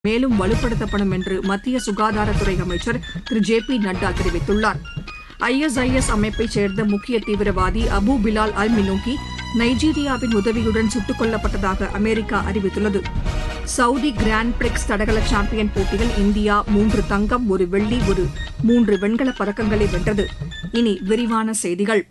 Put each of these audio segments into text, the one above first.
மேலும் வலுப்படுத்தப்படும் என்று மத்திய சுகாதாரத்துறை அமைச்சர் திரு ஜே பி நட்டா தெரிவித்துள்ளார் ஐஎஸ்ஐஎஸ் அமைப்பைச் சேர்ந்த முக்கிய தீவிரவாதி அபு பிலால் அல் மினூகி நைஜீரியாவின் உதவியுடன் சுட்டுக் கொல்லப்பட்டதாக அமெரிக்கா அறிவித்துள்ளது சவுதி கிராண்ட் பிரிக்ஸ் தடகள சாம்பியன் போட்டியில் இந்தியா மூன்று தங்கம் ஒரு வெள்ளி ஒரு மூன்று வெண்கலப் பதக்கங்களை வென்றது இனி விரிவான செய்திகள்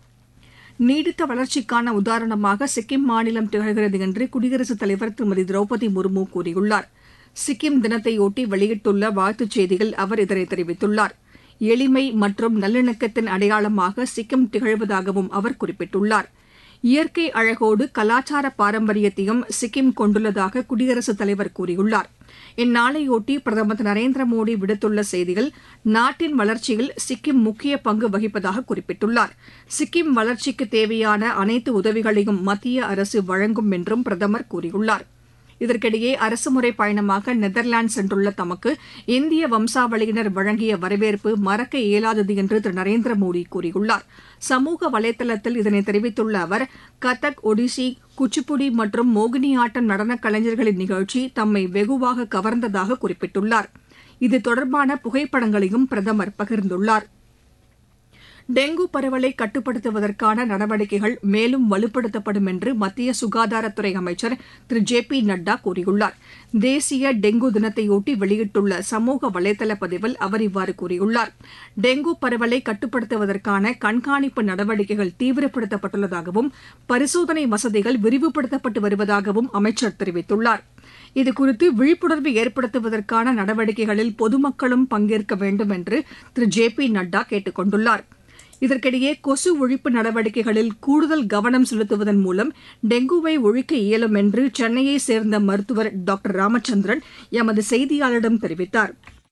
நீடித்த வளர்ச்சிக்கான உதாரணமாக சிக்கிம் மாநிலம் திகழ்கிறது என்று குடியரசுத் தலைவர் திருமதி திரௌபதி முர்மு கூறியுள்ளார் சிக்கிம் தினத்தையொட்டி வெளியிட்டுள்ள வாழ்த்துச் செய்தியில் அவர் இதனை தெரிவித்துள்ளார் எளிமை மற்றும் நல்லிணக்கத்தின் அடையாளமாக சிக்கிம் திகழ்வதாகவும் அவர் குறிப்பிட்டுள்ளார் இயற்கை அழகோடு கலாச்சார பாரம்பரியத்தையும் சிக்கிம் கொண்டுள்ளதாக குடியரசுத் தலைவர் கூறியுள்ளார் இந்நாளையொட்டி பிரதமர் திரு நரேந்திர மோடி விடுத்துள்ள செய்தியில் நாட்டின் வளர்ச்சியில் சிக்கிம் முக்கிய பங்கு வகிப்பதாக குறிப்பிட்டுள்ளார் சிக்கிம் வளர்ச்சிக்கு தேவையான அனைத்து உதவிகளையும் மத்திய அரசு வழங்கும் என்றும் பிரதமர் கூறியுள்ளார் இதற்கிடையே அரசுமுறை பயணமாக நெதர்லாந்து சென்றுள்ள தமக்கு இந்திய வம்சாவளியினர் வழங்கிய வரவேற்பு மறக்க இயலாதது என்று திரு நரேந்திர மோடி கூறியுள்ளார் சமூக வலைதளத்தில் இதனை தெரிவித்துள்ள அவர் கதக் ஒடிசி குச்சிப்புடி மற்றும் மோகினியாட்டம் நடனக் கலைஞர்களின் நிகழ்ச்சி தம்மை வெகுவாக கவர்ந்ததாக குறிப்பிட்டுள்ளார் இது தொடர்பான புகைப்படங்களையும் பிரதமர் பகிர்ந்துள்ளார் டெங்கு பரவலை கட்டுப்படுத்துவதற்கான நடவடிக்கைகள் மேலும் வலுப்படுத்தப்படும் என்று மத்திய சுகாதாரத்துறை அமைச்சர் திரு ஜே பி நட்டா கூறியுள்ளார் தேசிய டெங்கு தினத்தையொட்டி வெளியிட்டுள்ள சமூக வலைதள பதிவில் அவர் இவ்வாறு கூறியுள்ளார் டெங்கு பரவலை கட்டுப்படுத்துவதற்கான கண்காணிப்பு நடவடிக்கைகள் தீவிரப்படுத்தப்பட்டுள்ளதாகவும் பரிசோதனை வசதிகள் விரிவுபடுத்தப்பட்டு வருவதாகவும் அமைச்சர் தெரிவித்துள்ளார் இதுகுறித்து விழிப்புணர்வு ஏற்படுத்துவதற்கான நடவடிக்கைகளில் பொதுமக்களும் பங்கேற்க வேண்டும் என்று திரு ஜே பி நட்டா கேட்டுக் கொண்டுள்ளார் இதற்கிடையே கொசு ஒழிப்பு நடவடிக்கைகளில் கூடுதல் கவனம் செலுத்துவதன் மூலம் டெங்குவை ஒழிக்க இயலும் என்று சென்னையைச் சேர்ந்த மருத்துவர் டாக்டர் ராமச்சந்திரன் எமது செய்தியாளரிடம் தெரிவித்தார்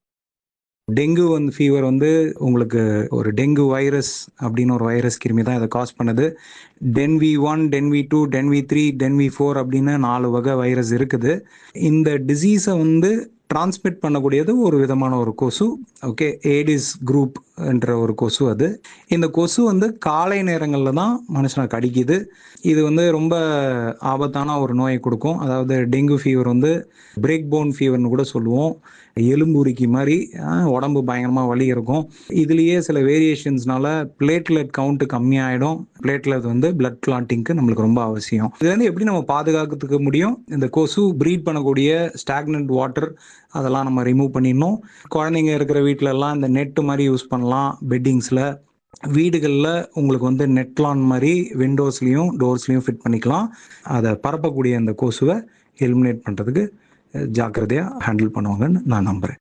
டெங்கு வந்து ஃபீவர் வந்து உங்களுக்கு ஒரு டெங்கு வைரஸ் அப்படின்னு ஒரு வைரஸ் கிருமி தான் இதை காஸ் பண்ணுது DENV one DENV two DENV three DENV four அப்படின்னு நாலு வகை வைரஸ் இருக்குது இந்த டிசீஸை வந்து டிரான்ஸ்மிட் பண்ணக்கூடியது ஒரு விதமான ஒரு கொசு ஓகே ஏடிஸ் குரூப் என்ற ஒரு கொசு அது இந்த கொசு வந்து காலை நேரங்களில் தான் மனுஷனை கடிக்குது இது வந்து ரொம்ப ஆபத்தான ஒரு நோயை கொடுக்கும் அதாவது டெங்கு ஃபீவர் வந்து பிரேக் போன் ஃபீவர்னு கூட சொல்லுவோம் எலும்புரிக்கி மாதிரி உடம்பு பயங்கரமாக வலி இருக்கும் இதுலேயே சில வேரியேஷன்ஸ்னால பிளேட்லெட் கவுண்ட்டு கம்மியாயிடும் பிளேட்லெட் வந்து பிளட் கிளாட்டிங்க்கு நம்மளுக்கு ரொம்ப அவசியம் இதுலேருந்து எப்படி நம்ம பாதுகாக்கிறதுக்கு முடியும் இந்த கொசு ப்ரீட் பண்ணக்கூடிய ஸ்டாக்னன்ட் வாட்டர் அதெல்லாம் நம்ம ரிமூவ் பண்ணிடணும் குழந்தைங்க இருக்கிற வீட்டில எல்லாம் இந்த நெட்டு மாதிரி யூஸ் பண்ணலாம் பெட்டிங்ஸில் வீடுகளில் உங்களுக்கு வந்து நெட்லான் மாதிரி விண்டோஸ்லேயும் டோர்ஸ்லேயும் ஃபிட் பண்ணிக்கலாம் அதை பரப்பக்கூடிய அந்த கொசுவை எலிமினேட் பண்ணுறதுக்கு ஜாக்கிரதையாக ஹேண்டில் பண்ணுவாங்கன்னு நான் நம்புகிறேன்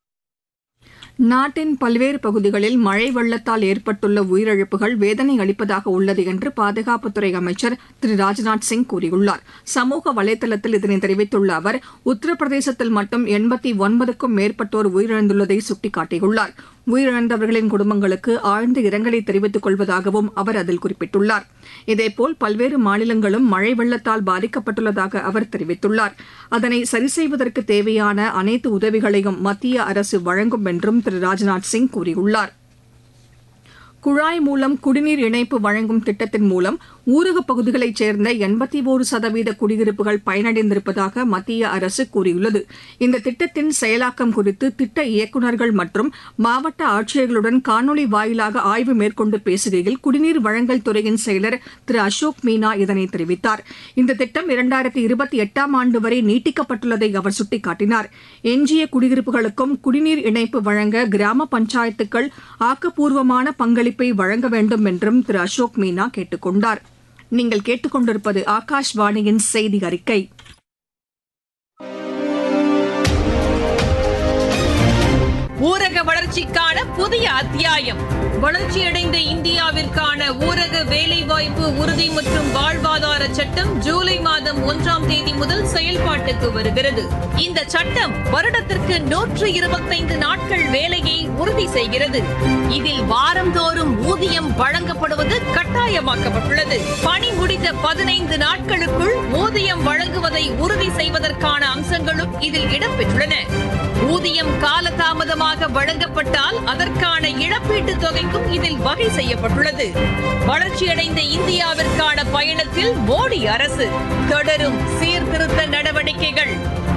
நாட்டின் பல்வேறு பகுதிகளில் மழை வெள்ளத்தால் ஏற்பட்டுள்ள உயிரிழப்புகள் வேதனை அளிப்பதாக உள்ளது என்று பாதுகாப்புத்துறை அமைச்சர் திரு ராஜ்நாத் சிங் கூறியுள்ளார் சமூக வலைதளத்தில் இதனை தெரிவித்துள்ள அவர் உத்தரப்பிரதேசத்தில் மட்டும் எண்பத்தி ஒன்பதுக்கும் மேற்பட்டோர் உயிரிழந்துள்ளதை சுட்டிக்காட்டியுள்ளார் உயிரிழந்தவர்களின் குடும்பங்களுக்கு ஆழ்ந்த இரங்கலை தெரிவித்துக் கொள்வதாகவும் அவர் அதில் குறிப்பிட்டுள்ளார் இதேபோல் பல்வேறு மாநிலங்களும் மழை வெள்ளத்தால் பாதிக்கப்பட்டுள்ளதாக அவர் தெரிவித்துள்ளார் அதனை சரி செய்வதற்கு தேவையான அனைத்து உதவிகளையும் மத்திய அரசு வழங்கும் என்றும் திரு ராஜ்நாத் சிங் கூறியுள்ளார் குழாய் மூலம் குடிநீர் இணைப்பு வழங்கும் திட்டத்தின் மூலம் ஊரகப் பகுதிகளைச் சேர்ந்த எண்பத்தி ஒரு சதவீத குடியிருப்புகள் பயனடைந்திருப்பதாக மத்திய அரசு கூறியுள்ளது இந்த திட்டத்தின் செயலாக்கம் குறித்து திட்ட இயக்குநர்கள் மற்றும் மாவட்ட ஆட்சியர்களுடன் காணொலி வாயிலாக ஆய்வு மேற்கொண்டு பேசுகையில் குடிநீர் வழங்கல் துறையின் செயலர் திரு அசோக் மீனா இதனை தெரிவித்தார் இந்த திட்டம் இரண்டாயிரத்தி இருபத்தி எட்டாம் ஆண்டு வரை நீட்டிக்கப்பட்டுள்ளதை அவர் சுட்டிக்காட்டினார் எஞ்சிய குடியிருப்புகளுக்கும் குடிநீர் இணைப்பு வழங்க கிராம பஞ்சாயத்துக்கள் ஆக்கப்பூர்வமான பங்களிப்பை வழங்க வேண்டும் என்றும் திரு அசோக் மீனா கேட்டுக் கொண்டார் நீங்கள் கேட்டுக்கொண்டிருப்பது ஆகாஷ்வாணியின் செய்தி அறிக்கை ஊரக வளர்ச்சிக்கான புதிய அத்தியாயம் வளர்ச்சியடைந்த இந்தியாவிற்கான ஊரக வேலைவாய்ப்பு உறுதி மற்றும் வாழ்வாதார சட்டம் ஜூலை மாதம் ஒன்றாம் தேதி முதல் செயல்பாட்டுக்கு வருகிறது இந்த சட்டம் வருடத்திற்கு நூற்று இருபத்தைந்து நாட்கள் வேலையை உறுதி செய்கிறது இதில் வாரந்தோறும் ஊதியம் வழங்கப்படுவது கட்டாயமாக்கப்பட்டுள்ளது பணி முடிந்த பதினைந்து நாட்களுக்குள் ஊதியம் வழங்குவதை உறுதி செய்வதற்கான அம்சங்களும் இதில் இடம்பெற்றுள்ளன ஊதியம் காலதாமதமாக வழங்கப்பட்டால் அதற்கான இழப்பீட்டுத் தொகைக்கும் இதில் வகை செய்யப்பட்டுள்ளது வளர்ச்சியடைந்த இந்தியாவிற்கான பயணத்தில் மோடி அரசு தொடரும் சீர்திருத்த நடவடிக்கைகள்